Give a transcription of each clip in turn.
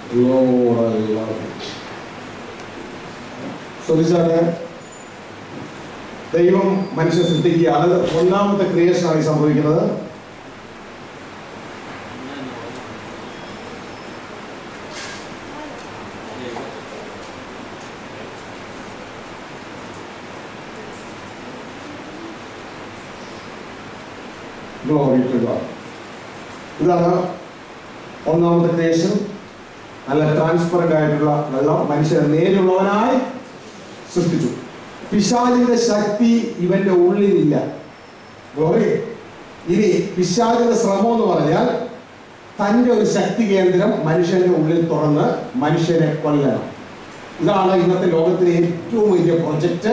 Lord, I love you. ശ്രദ്ധിച്ചാട്ടെ ദൈവം മനുഷ്യ സൃഷ്ടിക്കുകയാണ് അത് ഒന്നാമത്തെ ക്രിയേഷനാണ് ഈ സംഭവിക്കുന്നത് Glory to God. ഇതാണ് ഒന്നാമത്തെ ക്രിയേഷൻ നല്ല ട്രാൻസ്പെറന്റ് ആയിട്ടുള്ള വെള്ളം മനുഷ്യനെ നേരുള്ളവനായി സൃഷ്ടിച്ചു പിശാചിന്റെ ശക്തി ഇവന്റെ ഉള്ളിലില്ല Glory. ഇനി പിശാചിന്റെ ശ്രമം എന്ന് പറഞ്ഞാൽ തന്റെ ഒരു ശക്തി കേന്ദ്രം മനുഷ്യന്റെ ഉള്ളിൽ തുറന്ന് മനുഷ്യനെ കൊല്ലണം ഇതാണ് ഇന്നത്തെ ലോകത്തിലെ ഏറ്റവും വലിയ പ്രൊജക്റ്റ്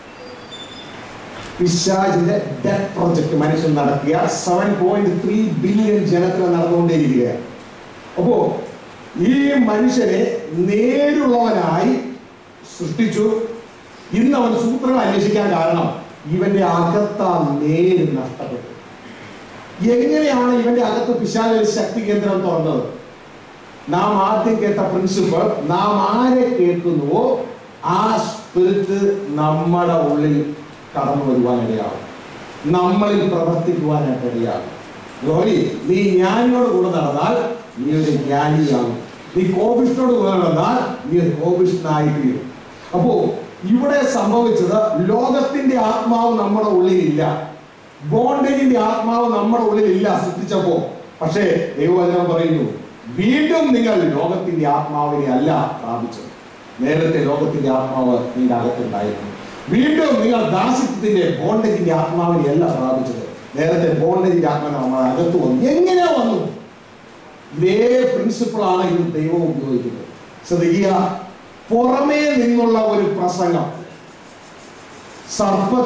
പിശാചിന്റെ ഡെത്ത് പ്രൊജക്ട് മനുഷ്യൻ നടക്കുക സെവൻ പോയിന്റ് ത്രീ ബില്യൺ ജനത്തിൽ നടന്നുകൊണ്ടേയിരിക്കുകയാണ് അപ്പോ ഈ മനുഷ്യനെ നേരുള്ളവനായി സൃഷ്ടിച്ചു ഇന്ന് അവൻ സൂത്രങ്ങൾ അന്വേഷിക്കാൻ കാരണം ഇവന്റെ അകത്ത നേര് നഷ്ടപ്പെട്ടു എങ്ങനെയാണ് ഇവന്റെ അകത്ത് പിശാചിന്റെ ശക്തി കേന്ദ്രം തുറന്നത് നാം ആദ്യം കേട്ട പ്രിൻസിപ്പൾ നാം ആരെ കേൾക്കുന്നുവോ ആ സ്പിരിറ്റ് നമ്മുടെ ഉള്ളിൽ കടന്നു വരുവാനിടയാകും നമ്മളിൽ പ്രവർത്തിക്കുവാനായിട്ട് ഇടയാകും ഗോലി നീ ജ്ഞാനിയോട് കൂടെ നടന്നാൽ നീ ഒരു ജ്ഞാനിയാകും നീ കോപിഷ്ഠനോട് കൂടെ നടന്നാൽ നീ ഒരു കോപിഷ്ഠനായി തീരും അപ്പോ ഇവിടെ സംഭവിച്ചത് ലോകത്തിന്റെ ആത്മാവ് നമ്മുടെ ഉള്ളിലില്ല ബോണ്ടേജിന്റെ ആത്മാവ് നമ്മുടെ ഉള്ളിലില്ല സൃഷ്ടിച്ചപ്പോ പക്ഷേ ദൈവവചനം പറയുന്നു വീണ്ടും നിങ്ങൾ ലോകത്തിന്റെ ആത്മാവിനെ അല്ല പ്രാപിച്ചത് നേരത്തെ ലോകത്തിന്റെ ആത്മാവ് നിന്റെ അകത്തുണ്ടായിരുന്നു വീണ്ടും നിങ്ങൾ ദാസിത്വത്തിന്റെ ബോണ്ടേജിന്റെ ആത്മാവിനെ അല്ല പ്രാപിച്ചത് നേരത്തെ ബോണ്ടേജിന്റെ ആത്മാവ് നമ്മുടെ അകത്ത് വന്നു എങ്ങനെ വന്നു ഇതേ പ്രിൻസിപ്പിളാണ് ഇത് ദൈവം ഉപയോഗിക്കുന്നത് ശ്രദ്ധിക്കുക പുറമേ നിന്നുള്ള ഒരു പ്രസംഗം സർപ്പ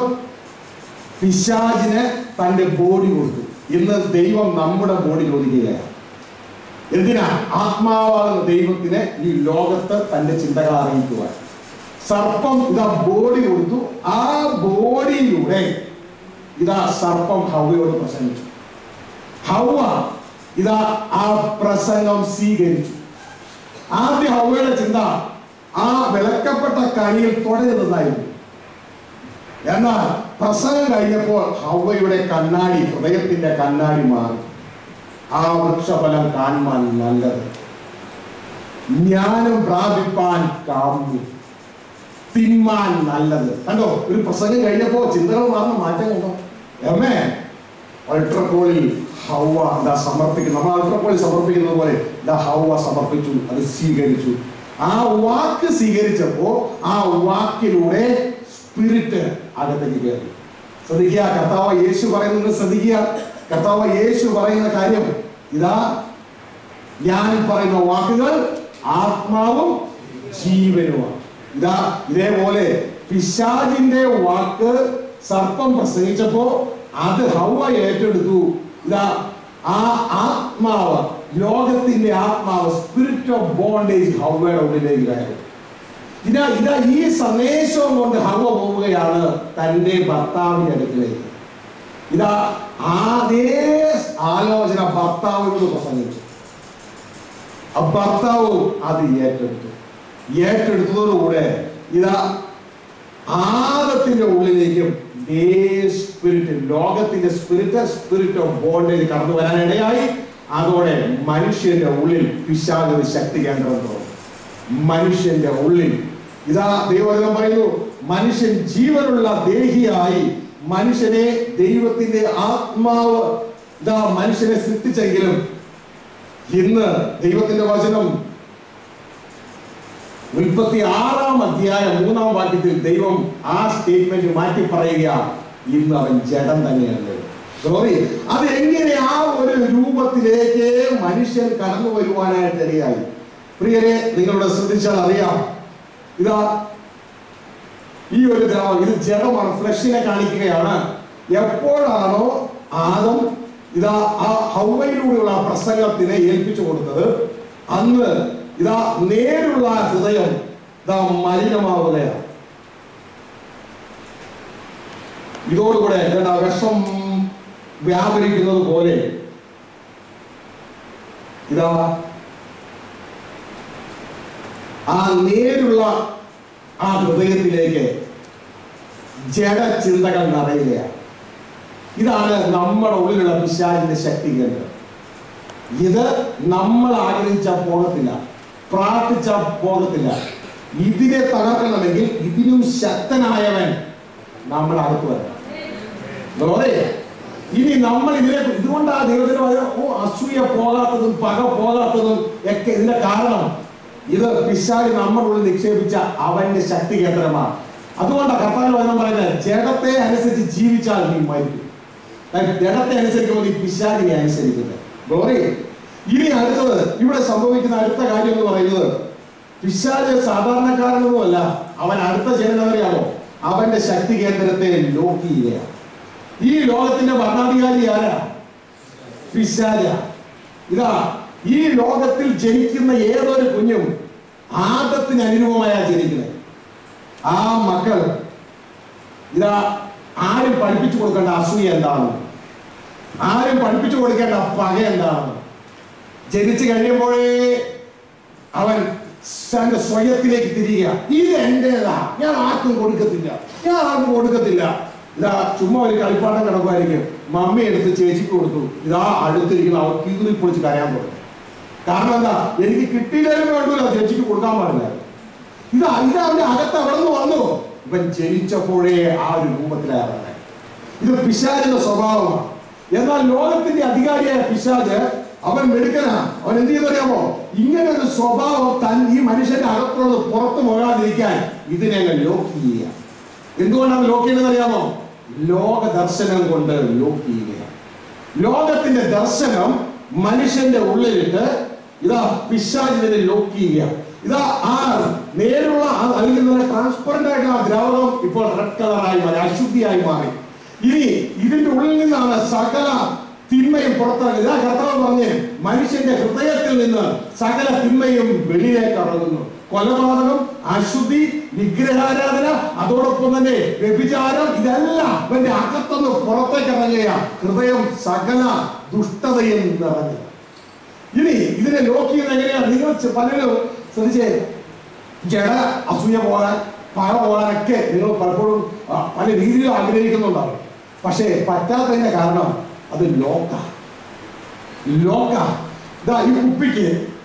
പിശാചിന് തന്റെ ബോഡി കൊടുത്തു ഇന്ന് ദൈവം നമ്മുടെ ബോഡി ചോദിക്കുകയാണ് എന്തിനാ ആത്മാവാകുന്ന ദൈവത്തിന് ഈ ലോകത്ത് തന്റെ ചിന്തകൾ അറിയിക്കുവാൻ സർപ്പം ഇതാ ബോഡി കൊടുത്തു ആ ബോഡിയിലൂടെ ഇതാ സർപ്പം ഹൗവയോട് പ്രസംഗിച്ചു ഹൗവ ഇതാ ആ പ്രസംഗം സ്വീകരിച്ചു ആദ്യ ഹൗവയുടെ ചിന്ത ആ വിളക്കപ്പെട്ട കനിയിൽ തുടരുന്നതായിരുന്നു എന്നാൽ പ്രസംഗം കഴിഞ്ഞപ്പോൾ ഹൗവയുടെ കണ്ണാടി ഹൃദയത്തിന്റെ കണ്ണാടി മാറി ആ വൃക്ഷഫലം കാണുവാൻ നല്ലത് ജ്ഞാനം പ്രാപിപ്പാൻ കാമ്യം തിന്മാൻ നല്ലത് കണ്ടോ ഒരു പ്രസംഗം കഴിഞ്ഞപ്പോ ചിന്തകൾ മാറുന്ന മാറ്റം കണ്ടോ എമ്മേ അൾട്രക്കോളിൽ ഹൗവ എന്താ സമർപ്പിക്കുന്നു നമ്മൾ അൾട്രക്കോളിൽ സമർപ്പിക്കുന്നത് പോലെ ഇതാ ഹൗവ സമർപ്പിച്ചു അത് സ്വീകരിച്ചു ആ വാക്ക് സ്വീകരിച്ചപ്പോ ആ വാക്കിലൂടെ സ്പിരിറ്റ് അകത്തേക്ക് കയറി ശ്രദ്ധിക്കുക കർത്താവ് യേശു പറയുന്നത് ശ്രദ്ധിക്കുക കർത്താവ് യേശു പറയുന്ന കാര്യം ഇതാ ഞാൻ പറയുന്ന വാക്കുകൾ ആത്മാവും ജീവനുമാണ് ഇതാ ഇതേപോലെ പിശാചിന്റെ വാക്ക് സർപ്പം പ്രസംഗിച്ചപ്പോ അത് ഹൗവ ഏറ്റെടുത്തു ഇതാ ആ ആത്മാവ് ലോകത്തിന്റെ ആത്മാവ് സ്പിരിറ്റ് ഓഫ് ബോണ്ടേജ് ഹൗവയുടെ ഉള്ളിലേക്ക് കയറി ഇതാ ഇതാ ഈ സന്ദേശവും കൊണ്ട് ഹവ പോവുകയാണ് തന്റെ ഭർത്താവിന്റെ അടുക്കിലേക്ക് ഇതാ അതേ ആലോചന ഭർത്താവിനോട് പ്രസംഗിച്ചു ആ ഭർത്താവും അത് ഏറ്റെടുത്തു ഏറ്റെടുത്തതോടുകൂടെ ഇതാ ആദത്തിന്റെ ഉള്ളിലേക്കും സ്പിരിറ്റ് ലോകത്തിന്റെ സ്പിരിറ്റ് സ്പിരിറ്റ് ഓഫ് ബോണ്ടേജ് കടന്നു വരാനിടയായി അതോടെ മനുഷ്യന്റെ ഉള്ളിൽ പിശാചിന് ശക്തി കേന്ദ്രം തുറന്നു മനുഷ്യന്റെ ഉള്ളിൽ ഇതാ ദൈവവചനം പറയുന്നു മനുഷ്യൻ ജീവനുള്ള ദേഹിയായി മനുഷ്യനെ ദൈവത്തിന്റെ ആത്മാവ് ഇതാ മനുഷ്യനെ സൃഷ്ടിച്ചെങ്കിലും ഇന്ന് ദൈവത്തിന്റെ വചനം ഉൽപ്പത്തി ആറാം അധ്യായം മൂന്നാം വാക്യത്തിൽ ദൈവം ആ സ്റ്റേറ്റ്മെന്റ് മാറ്റി പറയുക ഇന്ന് അവൻ ജഡം തന്നെയാണ് സോറി അത് എങ്ങനെ ആ ഒരു രൂപത്തിലേക്ക് മനുഷ്യൻ കടന്നു വരുവാനായിട്ട് ഇടയായി പ്രിയരെ നിങ്ങളുടെ ശ്രദ്ധിച്ചാൽ അറിയാം ഇതാ ഈ ഒരു ദ്രാവകം ഇത് ജഡമാണ് ഫ്ലഷിനെ കാണിക്കുകയാണ് എപ്പോഴാണോ ആദം ഇതാ ആ ഹൗവയിലൂടെയുള്ള ആ പ്രസംഗത്തിനെ ഏൽപ്പിച്ചു കൊടുത്തത് അന്ന് ഇതാ നേരുള്ള ഹൃദയം ഇതാ മലിനമാവുകയാണ് ഇതോടുകൂടെ എന്താ വിഷം വ്യാപരിക്കുന്നത് പോലെ ഇതാ ആ നേരുള്ള ആ ഹൃദയത്തിലേക്ക് ജഡ ചിന്തകൾ നിറയുകയാണ് ഇതാണ് നമ്മുടെ ഉള്ളിലുള്ള പിശാചിന്റെ ശക്തി കേന്ദ്രം ഇത് നമ്മൾ ആഗ്രഹിച്ചാൽ പോകത്തില്ല പ്രാർത്ഥിച്ചാൽ പോകത്തില്ല ഇതിനെ തകർക്കണമെങ്കിൽ ഇതിനും ശക്തനായവൻ നമ്മൾ അടുത്ത് വരണം Glory. ഇനി നമ്മൾ ഇതിനെ ഇതുകൊണ്ടാണ് ദൈവത്തിന് പറയുന്നത്, ഓ അസൂയ പോകാത്തതും പക പോകാത്തതും ഒക്കെ ഇതിന്റെ കാരണം ഇത് പിശാചി നമ്മുടെ ഉള്ളിൽ നിക്ഷേപിച്ച അവന്റെ ശക്തി കേന്ദ്രമാണ് അതുകൊണ്ടാണ് കർത്താവ് വചനം പറയുന്നത് ജഡത്തെ അനുസരിച്ച് ജീവിച്ചാൽ നീ മരിക്കും അതായത് ജഡത്തെ അനുസരിക്കുമ്പോൾ നീ പിശാചിനെ അനുസരിക്കുന്നത് ഗ്ലോറി ഇനി അടുത്തത് ഇവിടെ സംഭവിക്കുന്ന അടുത്ത കാര്യം എന്ന് പറയുന്നത് പിശാച് സാധാരണക്കാരനൊന്നുമല്ല അവൻ അടുത്ത ജനതറിയാമോ അവന്റെ ശക്തി കേന്ദ്രത്തെ ലോക്ക് ചെയ്യുകയാണ് ഈ ലോകത്തിന്റെ ഭരണാധികാരി ആരാ പിശാച ഇതാ ഈ ലോകത്തിൽ ജനിക്കുന്ന ഏതൊരു കുഞ്ഞും ആദത്തിന് അനുരൂപമായാ ജനിക്കുന്നത് ആ മക്കൾ ഇതാ ആരും പഠിപ്പിച്ചു കൊടുക്കേണ്ട അസൂയ എന്താണെന്ന് ആരും പഠിപ്പിച്ചു കൊടുക്കേണ്ട പക എന്താണെന്ന് ജനിച്ചു കഴിയുമ്പോഴേ അവൻ തന്റെ സ്വയത്തിലേക്ക് തിരിയുക ഇത് എന്റേതാ ഞാൻ ആർക്കും കൊടുക്കത്തില്ല ഞാൻ ആർക്കും കൊടുക്കത്തില്ല ഇതാ ചുമ്മാ ഒരു കളിപ്പാട്ടം കിടക്കുമായിരിക്കും മമ്മി എടുത്ത് ചേച്ചിക്ക് കൊടുത്തു ഇതാ അടുത്തിരിക്കുന്ന അവർ കീറി പൊളിച്ച് കരയാൻ തുടങ്ങി കാരണം എന്താ എനിക്ക് കിട്ടിയില്ലാലും വേണ്ടല്ലോ ചേച്ചിക്ക് കൊടുക്കാൻ പാടില്ല ഇതാ ഇത് അവന്റെ അകത്ത് അവിടെ നിന്ന് വന്നു ഇവൻ ജനിച്ചപ്പോഴേ ആ ഒരു രൂപത്തിലായിരുന്നെ ഇത് പിശാചിന്റെ സ്വഭാവമാണ് എന്നാൽ ലോകത്തിന്റെ അധികാരിയായ പിശാജ് അവൻ മെടുക്കനാ അവൻ എന്ത് ചെയ്യുന്നറിയാമോ ഇങ്ങനെ ഒരു സ്വഭാവം തൻ ഈ മനുഷ്യന്റെ അകത്തുള്ളത് പുറത്തു പോകാതിരിക്കാൻ ഇതിനെ അങ്ങ് ലോക്ക് ചെയ്യുക എന്തുകൊണ്ടാണ് ലോക്ക് ചെയ്യുന്നത് അറിയാമോ ലോക ദർശനം കൊണ്ട് ലോക്ക് ചെയ്യുകയാണ് ലോകത്തിന്റെ ദർശനം മനുഷ്യന്റെ ഉള്ളിലിട്ട് ഇതാ പിശാചിനെ ലോക്ക് ചെയ്യുക ഇതാ ആ നേരുള്ള ആ അല്ലെങ്കിൽ ട്രാൻസ്പെറന്റ് ആയിട്ടുള്ള ആ ദ്രാവകം ഇപ്പോൾ റെഡ് കളറായി മാറി അശുദ്ധിയായി മാറി ഇനി ഇതിന്റെ ഉള്ളിൽ നിന്നാണ് സകല തിന്മയും പുറത്തിറങ്ങുന്നത് ഇതാ കർത്താവ് പറഞ്ഞ് മനുഷ്യന്റെ ഹൃദയത്തിൽ നിന്ന് സകല തിന്മയും വെളിയിലേക്ക് ഇറങ്ങുന്നു കൊലപാതകം അശുദ്ധി വിഗ്രഹാരാധന അതോടൊപ്പം തന്നെ വ്യഭിചാരം ഇതെല്ലാം ഇവന്റെ അകത്തുനിന്ന് പുറത്തേക്ക് ഇറങ്ങുക ഹൃദയം സകല ദുഷ്ടതയും നിറഞ്ഞു ഇനി ഇതിനെ ലോക്ക് ചെയ്യുന്നത് എങ്ങനെയാണ് നിങ്ങൾ ചെ- പലരും ശ്രദ്ധിച്ചേ ജഡ അസൂയ പോകാൻ പക പോകാനൊക്കെ നിങ്ങൾ പലപ്പോഴും ആ, പല രീതിയിൽ ആഗ്രഹിക്കുന്നുണ്ടാവും പക്ഷേ പറ്റാത്തതിന്റെ കാരണം അത് ലോക്ക ലോക്ക ഇതാ ഈ കുപ്പിക്ക്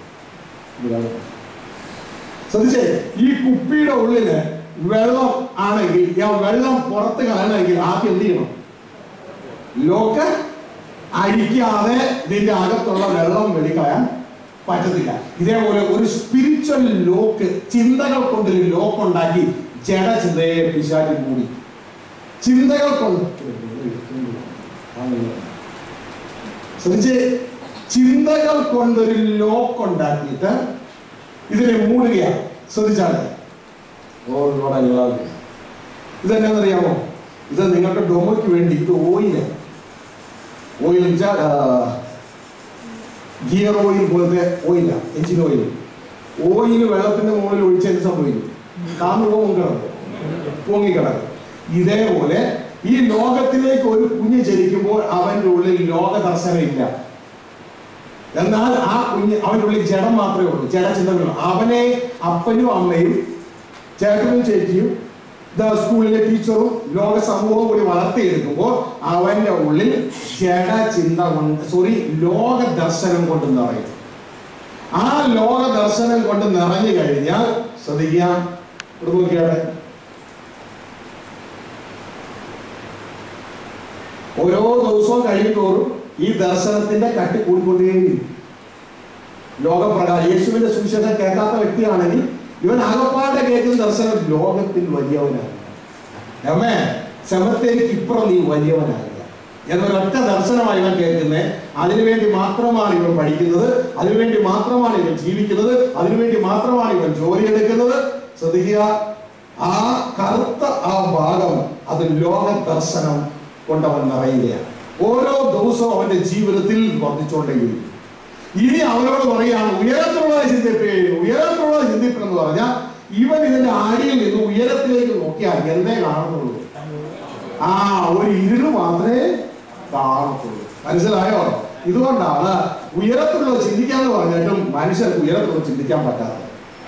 ശ്രദ്ധിച്ചേ ഈ കുപ്പിയുടെ ഉള്ളില് വെള്ളം ആണെങ്കിൽ ആ വെള്ളം പുറത്ത് കളയണമെങ്കിൽ ആദ്യം എന്ത് ചെയ്യണം ലോക്ക് അഴിക്കാതെ ഇതിന്റെ അകത്തുള്ള വെള്ളം വെളിക്കളയാൻ പറ്റത്തില്ല ഇതേപോലെ ഒരു സ്പിരിച്വൽ ലോക്ക് ചിന്തകൾ കൊണ്ടൊരു ലോക്ക് ഉണ്ടാക്കി ജഡ ചിന്തയെ പിശാചി മൂടി ചിന്തകൾ കൊണ്ട് ശ്രദ്ധിച്ച് ചിന്തകൾ കൊണ്ടൊരു ലോക്ക് ഉണ്ടാക്കിയിട്ട് ഇതിനെ മൂടുകയാണ് ശ്രദ്ധിച്ചാണ് O lord I love you. ഇതെന്നാന്നറിയാമോ ഇത് നിങ്ങളുടെ ഡൊമയ്ക്ക് വേണ്ടി ഇത് ഓയില് ഓയിൽ വെച്ചാൽ ഗിയർ ഓയിൽ പോലത്തെ ഓയില എഞ്ചിൻ ഓയിൽ ഓയിൽ വെള്ളത്തിന്റെ മുകളിൽ ഒഴിച്ച് എന്ത് സംഭവിക്കും താന്നു പോകും കിടക്കും പൊങ്ങിക്കിടക്കും ഇതേപോലെ ഈ ലോകത്തിലേക്ക് ഒരു കുഞ്ഞ് ജനിക്കുമ്പോൾ അവന്റെ ഉള്ളിൽ ലോക ദർശനം ഇല്ല എന്നാൽ ആ കുഞ്ഞ് അവന്റെ ഉള്ളിൽ ജഡം മാത്രമേ ഉള്ളൂ ജഡചിന്തകളുള്ളൂ അവനെ അപ്പനും അമ്മയും ചേട്ടനും ചേച്ചിയും ദാ സ്കൂളിലെ ടീച്ചറും ലോക സമൂഹവും കൂടി വളർത്തിയെടുക്കുമ്പോൾ അവന്റെ ഉള്ളിൽ ജഡ ചിന്ത കൊണ്ട് സോറി ലോക ദർശനം കൊണ്ട് നിറയും ആ ലോക ദർശനം കൊണ്ട് നിറഞ്ഞു കഴിഞ്ഞാൽ ശ്രദ്ധിക്കുക ഇവിടെ നോക്കിയാടെ ഓരോ ദിവസവും കഴിയുന്തോറും ഈ ദർശനത്തിന്റെ കട്ടി കൂടിക്കൊണ്ടേയിരിക്കും ലോകപ്രകാരം യേശുവിന്റെ സുവിശേഷം കേൾക്കാത്ത വ്യക്തിയാണെങ്കിൽ ഇവൻ ആകപ്പാടെ കേൾക്കുന്ന ദർശനം ലോകത്തിൽ വലിയവനാണ് അമ്മേ ശമത്തേക്ക് ഇപ്പുറം നീ വലിയവനാകുക എന്നൊരൊറ്റ ദർശനമാണ് ഇവൻ കേൾക്കുന്നത് അതിനുവേണ്ടി മാത്രമാണ് ഇവൻ പഠിക്കുന്നത് അതിനുവേണ്ടി മാത്രമാണ് ഇവൻ ജീവിക്കുന്നത് അതിനുവേണ്ടി മാത്രമാണ് ഇവൻ ജോലി എടുക്കുന്നത് ശ്രദ്ധിക്കുക ആ കറുത്ത ആ ഭാഗം അത് ലോക ദർശനം കൊണ്ടവൻ നിറയുകയാണ് ഓരോ ദിവസവും അവന്റെ ജീവിതത്തിൽ വർദ്ധിച്ചുകൊണ്ടേയിരിക്കും ഇനി അവനോട് പറയാണ് ഉയരത്തിലുള്ള ചിന്തിപ്പേൻ ഉയരത്തിലുള്ള ചിന്തിപ്പൻ എന്ന് പറഞ്ഞാൽ ഇവൻ ഇതിന്റെ ആടിയിൽ നിന്ന് ഉയരത്തിലേക്ക് നോക്കിയാൽ എന്തേ കാണുന്നുള്ളൂ ആ ഒരു ഇരുള് മാത്രമേ കാണത്തുള്ളൂ മനസ്സിലായോ ഇതുകൊണ്ടാണ് ഉയരത്തിലുള്ള ചിന്തിക്കാന്ന് പറഞ്ഞിട്ടും മനുഷ്യർക്ക് ഉയരത്തിലുള്ള ചിന്തിക്കാൻ പറ്റാത്തത്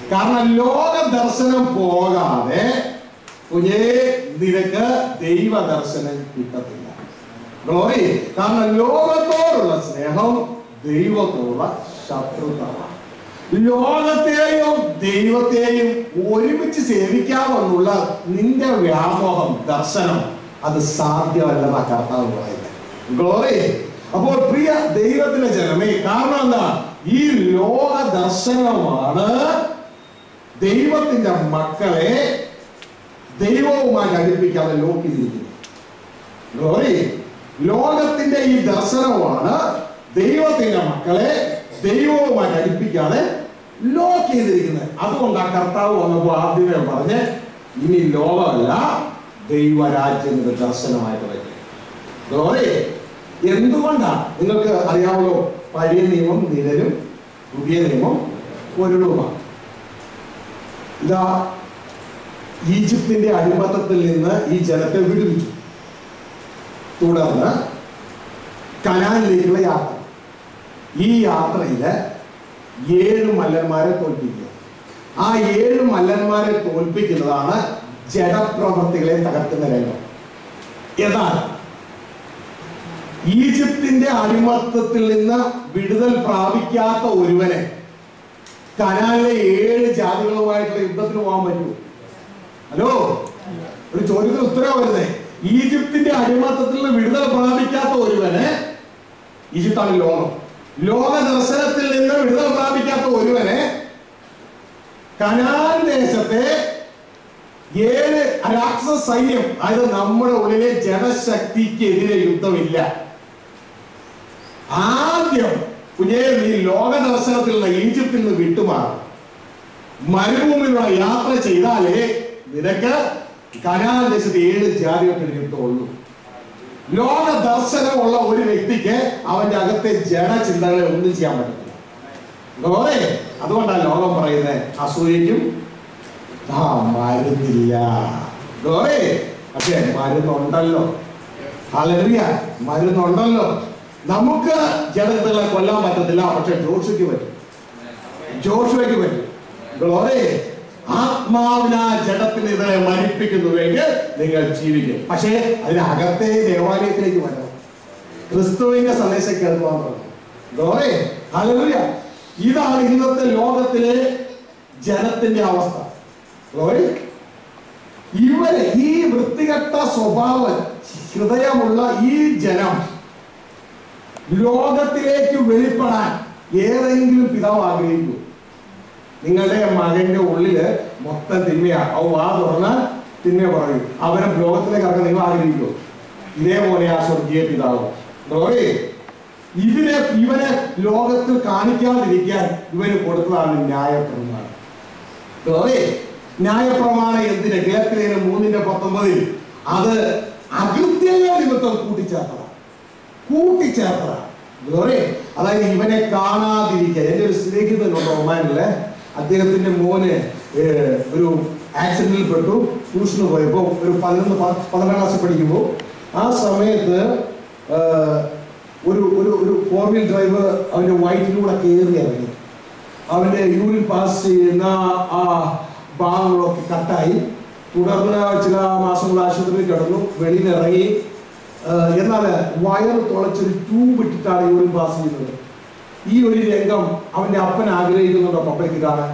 കാരണം ലോക ദർശനം പോകാതെ കുഞ്ഞേ നിനക്ക് ദൈവ ദർശനം കിട്ടത്തില്ല ഗ്ലോറി കാരണം ലോകത്തോടുള്ള സ്നേഹം ദൈവത്തോടുള്ള ശത്രുതമാണ് ലോകത്തെയും ദൈവത്തെയും ഒരുമിച്ച് സേവിക്കാമെന്നുള്ള നിന്റെ വ്യാമോഹം ദർശനം അത് സാധ്യമല്ലെന്ന കർത്താവ് പറയുന്നത് ഗ്ലോറി അപ്പോൾ പ്രിയ ദൈവത്തിന്റെ ജനമേ കാരണം എന്താ ഈ ലോക ദർശനമാണ് ദൈവത്തിന്റെ മക്കളെ ദൈവവുമായി അടുപ്പിക്കാതെ ലോക്ക് ചെയ്തിരിക്കുന്നത് ഗ്ലോറി ലോകത്തിന്റെ ഈ ദർശനമാണ് ദൈവത്തിന്റെ മക്കളെ ദൈവവുമായി അടുപ്പിക്കാതെ ലോക്ക് ചെയ്തിരിക്കുന്നത് അതുകൊണ്ട് ആ കർത്താവ് വന്നപ്പോൾ ആദ്യമേ പറഞ്ഞ് ഇനി ലോകമല്ല ദൈവരാജ്യത്തിന്റെ ദർശനമായിട്ട് വരും ഗ്ലോറി എന്തുകൊണ്ടാണ് നിങ്ങൾക്ക് അറിയാമല്ലോ പഴയ നിയമം നിഴലും പുതിയ നിയമം പൊരുളുമാണ് ഇതാ ഈജിപ്തിന്റെ അടിമത്തത്തിൽ നിന്ന് ഈ ജനത്തെ വിടുവിച്ചു തുടർന്ന് കനാനിലേക്കുള്ള യാത്ര ഈ യാത്രയില് ഏഴ് മല്ലന്മാരെ തോൽപ്പിക്കുക ആ ഏഴ് മല്ലന്മാരെ തോൽപ്പിക്കുന്നതാണ് ജഡപ്രവൃത്തികളെ തകർക്കുന്ന രംഗം എന്നാൽ ഈജിപ്തിന്റെ അടിമത്തത്തിൽ നിന്ന് വിടുതൽ പ്രാപിക്കാത്ത ഒരുവനെ കനാലിലെ ഏഴ് ജാതികളുമായിട്ടുള്ള യുദ്ധത്തിന് പോകാൻ പറ്റുമോ ഹലോ ഒരു ചോദ്യത്തിന് ഉത്തരവ് വരുന്നേ ഈജിപ്തിന്റെ അടിമത്തത്തിൽ നിന്ന് വിടുതൽ പ്രാപിക്കാത്ത ഒരുവന് ഈജിപ്താണ് ലോകം ലോക ദർശനത്തിൽ നിന്ന് വിടുതൽ പ്രാപിക്കാത്ത ഒരുവനെ കനാൻ ദേശത്തെ ഏഴ് രാക്ഷസ സൈന്യം അതായത് നമ്മുടെ ഉള്ളിലെ ജനശക്തിക്കെതിരെ യുദ്ധമില്ല ആദ്യം കുഞ്ഞേ നീ ലോക ദർശനത്തിൽ നിന്ന് ഈജിപ്തിൽ നിന്ന് വിട്ടുമാറും മരുഭൂമിയിലുള്ള യാത്ര ചെയ്താലേ നിനക്ക് കനാൽ ദേശത്ത് ഏഴ് ജാതികൾക്ക് കിട്ടുള്ളൂ ലോക ദർശനമുള്ള ഒരു വ്യക്തിക്ക് അവന്റെ അകത്തെ ജഡചിന്തകളെ ഒന്നും ചെയ്യാൻ പറ്റത്തില്ല ഗോറെ അതുകൊണ്ടാണ് ലോകം പറയുന്നത് അസൂയയ്ക്കും ആ മരുന്നില്ല ഗോറെ പക്ഷേ മരുന്നുണ്ടല്ലോ അലറിയ മരുന്നുണ്ടല്ലോ നമുക്ക് ജഡങ്ങളെ കൊല്ലാൻ പറ്റത്തില്ല പക്ഷെ ജോഷയ്ക്ക് പറ്റും ജോഷുവയ്ക്ക് പറ്റും ഗ്ലോറെ ആത്മാവിന ജഡത്തിന് ഇതിനെ മരിപ്പിക്കുന്നുവെങ്കിൽ നിങ്ങൾ ജീവിക്കും പക്ഷേ അതിനകത്തെ ദേവാലയത്തിലേക്ക് വരണം ക്രിസ്തുവിന്റെ സന്ദേശം കേൾക്കുവാൻ പറഞ്ഞു ഗ്ലോറെ ഹല്ലേലൂയ ഇതാണ് ഇന്നത്തെ ലോകത്തിലെ ജനത്തിന്റെ അവസ്ഥ ഗ്ലോറി ഇവരെ ഈ വൃത്തികെട്ട സ്വഭാവം ഹൃദയമുള്ള ഈ ജനം ലോകത്തിലേക്ക് വെളിപ്പെടാൻ ഏതെങ്കിലും പിതാവ് ആഗ്രഹിക്കൂ നിങ്ങളുടെ മകന്റെ ഉള്ളില് മൊത്തം തിന്മയാ അവ വാ തുറന്നാൽ തിന്മ പറയും അവനെ ലോകത്തിലേക്ക് ഇറങ്ങാൻ നിങ്ങൾ ആഗ്രഹിക്കൂ ഇതേപോലെ ആ സ്വർഗീയ പിതാവ് ഗ്ലോറി ഇതിനെ ഇവനെ ലോകത്തിൽ കാണിക്കാതിരിക്കാൻ ഇവന് കൊടുത്തതാണ് ന്യായപ്രമാണം ഗ്ലോറി ന്യായപ്രമാണം എന്തിന് കിഴക്കിലേന് മൂന്നിന്റെ പത്തൊമ്പതിൽ അത് അകൃത്യങ്ങൾ നിമിത്തം കൂട്ടിച്ചേർത്തതാണ് കൂട്ടിച്ചേർത്തതാണ് ഗ്ലോറി അതായത് ഇവനെ കാണാതിരിക്കാൻ എൻ്റെ ഒരു സ്നേഹിതനുണ്ട് ഒമാനിലെ അദ്ദേഹത്തിന്റെ മോന് ഏഹ്, ഒരു ആക്സിഡന്റിൽ പെട്ടു ട്യൂഷന് പോയപ്പോൾ ഒരു പതിനൊന്ന് പ- പന്ത്രണ്ടാം ക്ലാസ്സിൽ പഠിക്കുമ്പോൾ ആ സമയത്ത് ഏഹ്, ഒരു ഒരു ഒരു ഫോർ വീൽ ഡ്രൈവ് അവന്റെ വയറ്റിലൂടെ കയറി ഇറങ്ങി അവന്റെ യൂറിൻ പാസ് ചെയ്യുന്ന ആ ഭാഗങ്ങളൊക്കെ കട്ടായി തുടർന്ന് ചില മാസങ്ങൾ ആശുപത്രിയിൽ കിടന്നു വെളിയിൽ ഇറങ്ങി ഏഹ് എന്നാൽ വയറ് തുളച്ചൊരു ട്യൂബ് ഇട്ടിട്ടാണ് യൂറിൻ പാസ് ചെയ്യുന്നത് ഈ ഒരു രംഗം അവന്റെ അപ്പൻ ആഗ്രഹിക്കുന്നുണ്ടോ പപ്പയ്ക്ക് കാണാൻ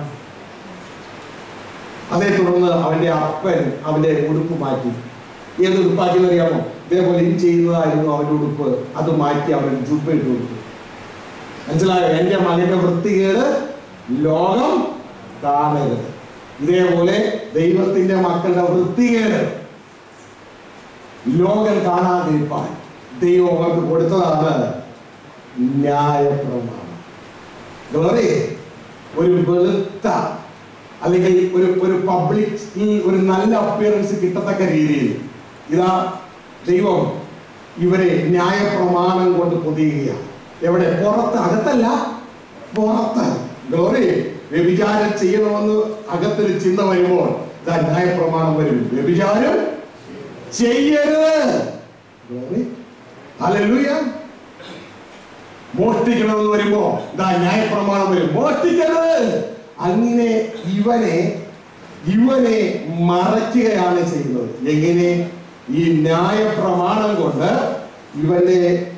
അതേ തുടർന്ന് അവന്റെ അപ്പൻ അവന്റെ ഉടുപ്പ് മാറ്റി ഏത് ഉടുപ്പാക്കിയെന്ന് അറിയാമോ ഇതേപോലെ ഇത് ചെയ്യുന്നതായിരുന്നു അവന്റെ ഉടുപ്പ് അത് മാറ്റി അവൻ ജുബ ഇട്ട് കൊടുത്തു മനസ്സിലായോ എന്റെ മകന്റെ വൃത്തികേട് ലോകം കാണരുത് ഇതേപോലെ ദൈവത്തിന്റെ മക്കളുടെ വൃത്തികേട് ലോകം കാണാതിരിപ്പാൻ ദൈവം അവർക്ക് കൊടുത്തതാണ് ന്യായപ്രമാണം ഗ്ലോറി ഒരു വെളുത്ത അല്ലെങ്കിൽ ഒരു ഒരു പബ്ലിക് ഒരു നല്ല അപ്പിയറൻസ് കിട്ടത്തക്ക രീതിയിൽ ഇതാ ദൈവം ഇവരെ ന്യായപ്രമാണം കൊണ്ട് പൊതിയുകയാണ് എവിടെ പുറത്ത് അകത്തല്ല പുറത്ത് ഗ്ലോറി വ്യഭിചാരം ചെയ്യണമെന്ന് അകത്തൊരു ചിന്ത വരുമ്പോൾ ഇതാ ന്യായപ്രമാണം വരും വ്യഭിചാരം ചെയ്യരുത് ഗ്ലോറി ഹല്ലേലൂയ മോഷ്ടിക്കണമെന്ന് വരുമ്പോ ഇതാ ന്യായപ്രമാണം വരും മോഷ്ടിക്കരുത് അങ്ങനെ ഇവനെ ഇവനെ മറയ്ക്കുകയാണ് ചെയ്യുന്നത് എങ്ങനെ ഈ ന്യായ പ്രമാണം കൊണ്ട് ഇവന്റെ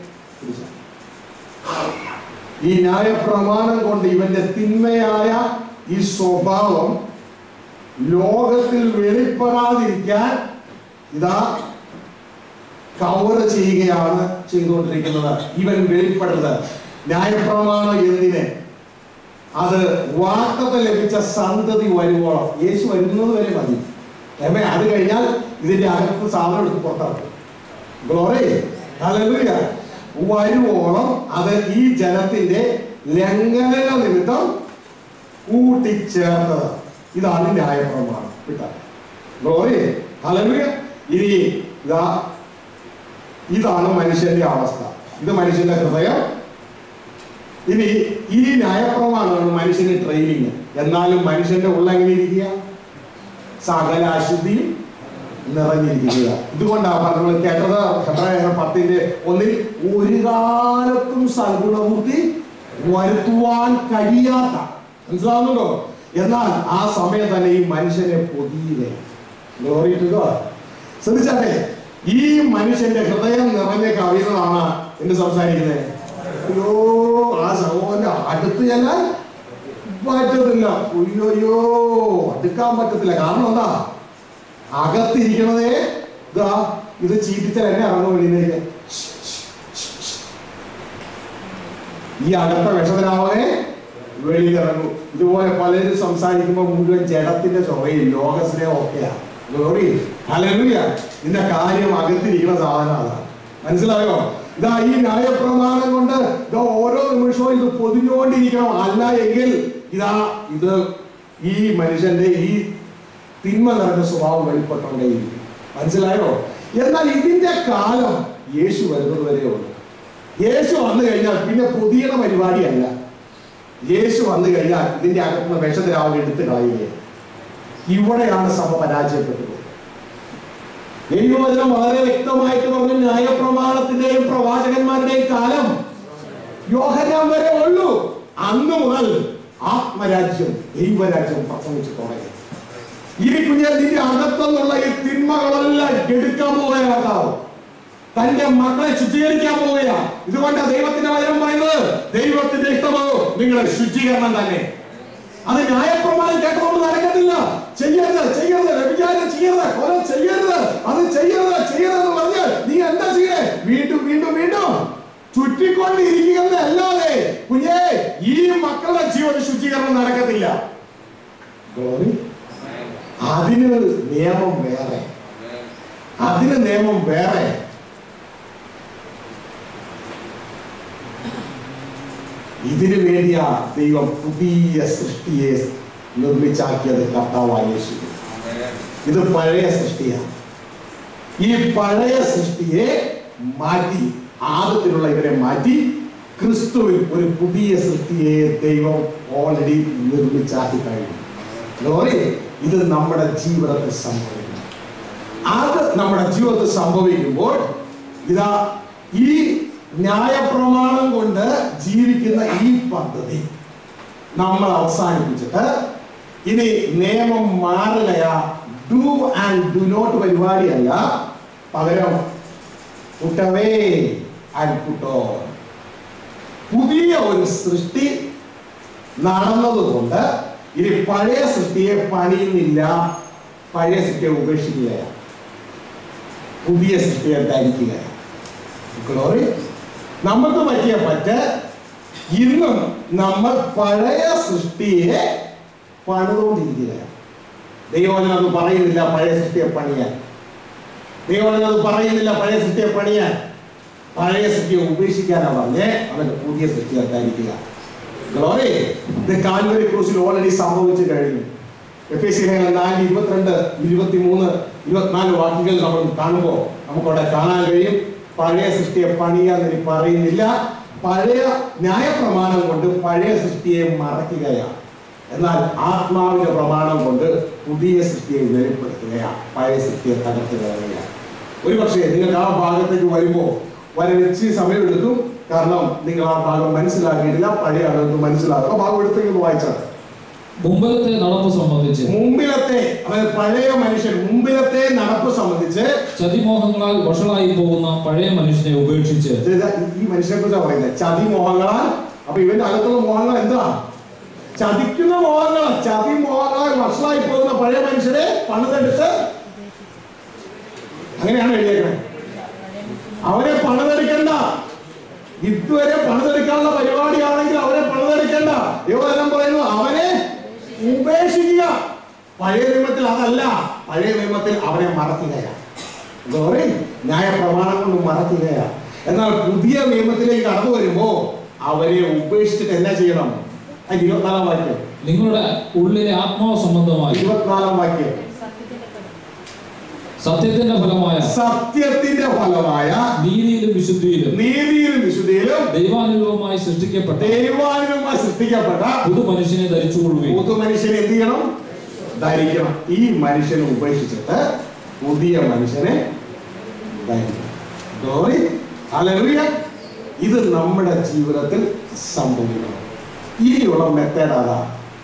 ഈ ന്യായ പ്രമാണം കൊണ്ട് ഇവന്റെ തിന്മയായ ഈ സ്വഭാവം ലോകത്തിൽ വെളിപ്പെടാതിരിക്കാൻ ഇതാ കവർ ചെയ്യുകയാണ് ചെയ്തുകൊണ്ടിരിക്കുന്നത് ഇവൻ വെളിപ്പെടരുത് ന്യായപ്രമാണം എന്തിന് അത് വാർത്തത്തെ ലഭിച്ച സന്തതി വരുവോളം യേശു വരുന്നത് വരെ മതി ഏമേ അത് കഴിഞ്ഞാൽ ഇതിന്റെ അകത്ത് സാധനം എടുത്ത് പുറത്തിറക്കും ഗ്ലോറി ഹല്ലേലൂയ വരുവോളം അത് ഈ ജനത്തിന്റെ ലംഘന നിമിത്തം കൂട്ടിച്ചേർത്തത് ഇതാണ് ന്യായപ്രമാണം കേട്ടോ ഗ്ലോറി ഹല്ലേലൂയ ഇനി ഇതാ ഇതാണ് മനുഷ്യന്റെ അവസ്ഥ ഇത് മനുഷ്യന്റെ ഹൃദയം ഇനി ഈ ന്യായപ്രമാണമാണ് മനുഷ്യന് ട്രെയിനിങ് എന്നാലും മനുഷ്യന്റെ ഉള്ള എങ്ങനെ ഇരിക്കുക സകല അശുദ്ധിയും നിറഞ്ഞിരിക്കുക ഇതുകൊണ്ടാണ് നമ്മൾ കേട്ടത് ഹെബ്രായർ പത്തിന്റെ ഒന്നിൽ ഒരു കാലത്തും സൽഗുണമൂർത്തി വരുത്തുവാൻ കഴിയാത്ത മനസ്സിലാവുന്നുണ്ടോ എന്നാൽ ആ സമയം തന്നെ ഈ മനുഷ്യനെ പൊതിയുകയാണ് ഗ്ലോറി ടു ഗോഡ് ശ്രദ്ധിച്ചാട്ടെ ഈ മനുഷ്യന്റെ ഹൃദയം നിറഞ്ഞ കവിതകളാണ് എന്ന് സംസാരിക്കുന്നത് അയ്യോ ആ സഹോദരൻ അടുത്ത് ചെല്ലാൻ പറ്റത്തില്ല അയ്യോയ്യോ അടുക്കാൻ പറ്റത്തില്ല കാരണം എന്താ അകത്തിരിക്കണതേ ഇതാ ഇത് ചീറ്റിച്ചാൽ എന്നെ ഇറങ്ങും വെളിയിലേക്ക് ഈ അകത്ത വിഷതരാവേ വെളിയിൽ ഇറങ്ങും ഇതുപോലെ പലരും സംസാരിക്കുമ്പോൾ മുഴുവൻ ജഡത്തിന്റെ ചൊവയും ലോകസ്നേഹം ഒക്കെയാണ് ഗ്ലോറി ഹല്ലേലൂയ ഇതിന്റെ കാര്യം അകത്തിരിക്കുന്ന സാധനമാണ് മനസ്സിലായോ ഇതാ ഈ ന്യായപ്രമാണം കൊണ്ട് ഇതാ ഓരോ നിമിഷവും ഇത് പൊതിഞ്ഞുകൊണ്ടിരിക്കണം അല്ല എങ്കിൽ ഇതാ ഇത് ഈ മനുഷ്യന്റെ ഈ തിന്മ നിറഞ്ഞ സ്വഭാവം വെളിപ്പെട്ടുകൊണ്ടേയിരിക്കും മനസ്സിലായോ എന്നാൽ ഇതിന്റെ കാലം യേശു വരുന്നത് വരെ ഉള്ളൂ യേശു വന്നു കഴിഞ്ഞാൽ പിന്നെ പൊതിയണ പരിപാടിയല്ല യേശു വന്നു കഴിഞ്ഞാൽ ഇതിന്റെ അകത്തുനിന്ന് വിഷത്തിലാവും എടുത്ത് കളയുകയാണ് ഇവിടെയാണ് സഭ പരാജയപ്പെട്ടത് ദൈവവചനം വളരെ വ്യക്തമായിട്ട് പറഞ്ഞു ന്യായപ്രമാണത്തിന്റെയും പ്രവാചകന്മാരുടെയും കാലം യോഹനാൻ വരെ ഉള്ളൂ അന്ന് മുതൽ ആത്മരാജ്യം ദൈവരാജ്യം പ്രസംഗിച്ചു തുടങ്ങി ഈ കുഞ്ഞെ നിന്റെ അകത്തുനിന്നുള്ള ഈ തിന്മകളെല്ലാം എടുക്കാൻ പോവുകയാണ് കർത്താവ് തന്റെ മക്കളെ ശുചീകരിക്കാൻ പോവുകയാ ഇതുകൊണ്ട് ദൈവത്തിന്റെ വചനം പറയുന്നത് ദൈവത്തിന്റെ ഇഷ്ടമോ നിങ്ങളെ ശുചീകരണം തന്നെ അത് ന്യായപ്രമാണം കേട്ടുകൊണ്ട് നടക്കത്തില്ല ചെയ്യരുത് ചെയ്യരുത് വ്യഭിചാരം ചെയ്യരുത് കൊല ചെയ്യരുത് അത് ചെയ്യരുത് ചെയ്യരുത് എന്ന് പറഞ്ഞാൽ നീ എന്താ ചെയ്യേ വീണ്ടും വീണ്ടും വീണ്ടും ചുറ്റിക്കൊണ്ടിരിക്കുന്നത് അല്ലാതെ കുഞ്ഞേ ഈ മക്കളുടെ ജീവിത ശുചീകരണം നടക്കത്തില്ല Glory. അതിന് നിയമം വേറെ അതിന് നിയമം വേറെ ഇതിനു വേണ്ടിയാ ദൈവം പുതിയ സൃഷ്ടിയെ നിർമ്മിച്ചാക്കിയത് കർത്താവായ യേശു ഇത് പഴയ സൃഷ്ടിയാണ് ഈ പഴയ സൃഷ്ടിയെ മാറ്റി ആദത്തിലുള്ള ഇവരെ മാറ്റി ക്രിസ്തുവിൽ ഒരു പുതിയ സൃഷ്ടിയെ ദൈവം ഓൾറെഡി നിർമ്മിച്ചാക്കി കഴിഞ്ഞു ലോറി ഇത് നമ്മുടെ ജീവിതത്തിൽ സംഭവിക്കും അത് നമ്മുടെ ജീവിതത്തിൽ സംഭവിക്കുമ്പോൾ ഇതാ ഈ ന്യായപ്രമാണം കൊണ്ട് ജീവിക്കുന്ന ഈ പദ്ധതി നമ്മൾ അവസാനിപ്പിച്ചിട്ട് ഇനി നിയമം മാറുകയാ ഡു ആൻഡ് ഡു നോട്ട് പരിപാടിയല്ല പകരം പുട്ടവേ ആൻഡ് പുട്ടോ പുതിയ ഒരു സൃഷ്ടി നടന്നതുകൊണ്ട് ഇനി പഴയ സൃഷ്ടിയെ പണിയുന്നില്ല പഴയ സൃഷ്ടിയെ ഉപേക്ഷിക്കുകയാണ് പുതിയ സൃഷ്ടിയെ ധരിക്കുകയാണ് ഗ്ലോറി നമുക്ക് പറ്റിയ പറ്റ് ഇന്നും നമ്മൾ പഴയ സൃഷ്ടിയെ പണിതുകൊണ്ടിരിക്കുകയാണ് ദൈവവചനം അത് പറയുന്നില്ല പഴയ സൃഷ്ടിയെ പണിയാൻ ദൈവവചനം അത് പറയുന്നില്ല പഴയ സൃഷ്ടിയെ പണിയാൻ പഴയ സൃഷ്ടിയെ ഉപേക്ഷിക്കാനാണ് പറഞ്ഞേ അവന്റെ പുതിയ സൃഷ്ടി ധരിക്കുക ഗ്ലോറി ഇത് കാൽവരി ക്രൂസിൽ ഓൾറെഡി സംഭവിച്ചു കഴിഞ്ഞു എഫ് എസ് സി നാല് ഇരുപത്തിരണ്ട് ഇരുപത്തിമൂന്ന് ഇരുപത്തിനാല് വാക്യങ്ങൾ നമ്മൾ കാണുമ്പോൾ നമുക്കവിടെ കാണാൻ കഴിയും പഴയ സൃഷ്ടിയെ പണിയാന്ന് ഇനി പറയുന്നില്ല പഴയ ന്യായപ്രമാണം കൊണ്ട് പഴയ സൃഷ്ടിയെ മറയ്ക്കുകയാണ് എന്നാൽ ആത്മാവിന്റെ പ്രമാണം കൊണ്ട് പുതിയ സൃഷ്ടിയെ വെളിപ്പെടുത്തുകയാണ് പഴയ സൃഷ്ടിയെ തകർത്ത് കളയുകയാണ് ഒരു പക്ഷേ നിങ്ങൾക്ക് ആ ഭാഗത്തേക്ക് വരുമ്പോൾ വരാൻ ഇച്ചിരി സമയമെടുക്കും കാരണം നിങ്ങൾ ആ ഭാഗം മനസ്സിലാക്കിയിട്ടില്ല പഴയ ആളുകൾക്ക് മനസ്സിലാക്കും ആ ഭാഗം എടുത്തെങ്കിൽ വായിച്ചാൽ മുമ്പിലത്തെ നടപ്പ് സംബന്ധിച്ച് മുമ്പിലത്തെ അതായത് പഴയ മനുഷ്യൻ മുമ്പിലത്തെ നടപ്പ് സംബന്ധിച്ച് ചതിമോഹങ്ങളാൽ വഷളായി പോകുന്ന പഴയ മനുഷ്യനെ ഉപേക്ഷിച്ച് ഇത് ഈ മനുഷ്യനെ കുറിച്ചാണ് പറയുന്നത് ചതി മോഹങ്ങളാൽ അപ്പൊ ഇവന്റെ അകത്തുള്ള മോഹങ്ങൾ എന്താ ചതിക്കുന്ന മോഹങ്ങൾ ചതി മോഹങ്ങളാൽ വഷളായി പോകുന്ന പഴയ മനുഷ്യരെ പണിതെടുത്ത് അങ്ങനെയാണ് എഴുതിയേക്കുന്നത് അവരെ പണിതെടുക്കണ്ട ഇതുവരെ പണിതെടുക്കാനുള്ള പരിപാടിയാണെങ്കിൽ അവരെ പണിതെടുക്കണ്ട യുവജനം പറയുന്നു അവനെ ഉപേക്ഷിക്കുക പഴയ നിയമത്തിൽ അതല്ല പഴയ നിയമത്തിൽ അവരെ മറക്കുകയാണ് ഗോറി ന്യായ പ്രമാണം കൊണ്ട് മറക്കുകയാണ് എന്നാൽ പുതിയ നിയമത്തിലേക്ക് കടന്നു വരുമ്പോ അവരെ ഉപേക്ഷിച്ചിട്ട് എന്നാ ചെയ്യണം അതിന്റെ ഇരുപത്തിനാലാം വാക്യം നിങ്ങളുടെ ഉള്ളിലെ ആത്മാവ് സംബന്ധമായി ഇരുപത്തിനാലാം വാക്യം സത്യത്തിന്റെ ഫലമായ സത്യത്തിന്റെ ഫലമായ നീതിയിലും വിശുദ്ധിയിലും നീതിയിലും വിശുദ്ധിയിലും ദൈവാനുരൂപമായി സൃഷ്ടിക്കപ്പെട്ട ദൈവാനുമായി സൃഷ്ടിക്കപ്പെട്ട പുതു മനുഷ്യനെ ധരിച്ചുകൊള്ളുകയും പുതു മനുഷ്യനെ എന്ത് ചെയ്യണം ധരിക്കണം ഈ മനുഷ്യനെ ഉപേക്ഷിച്ചിട്ട് പുതിയ മനുഷ്യനെ ധരിക്കണം Glory. Hallelujah. ഇത് നമ്മുടെ ജീവിതത്തിൽ സംഭവിക്കണം ഇനിയുള്ള മെത്തേഡ് അതാ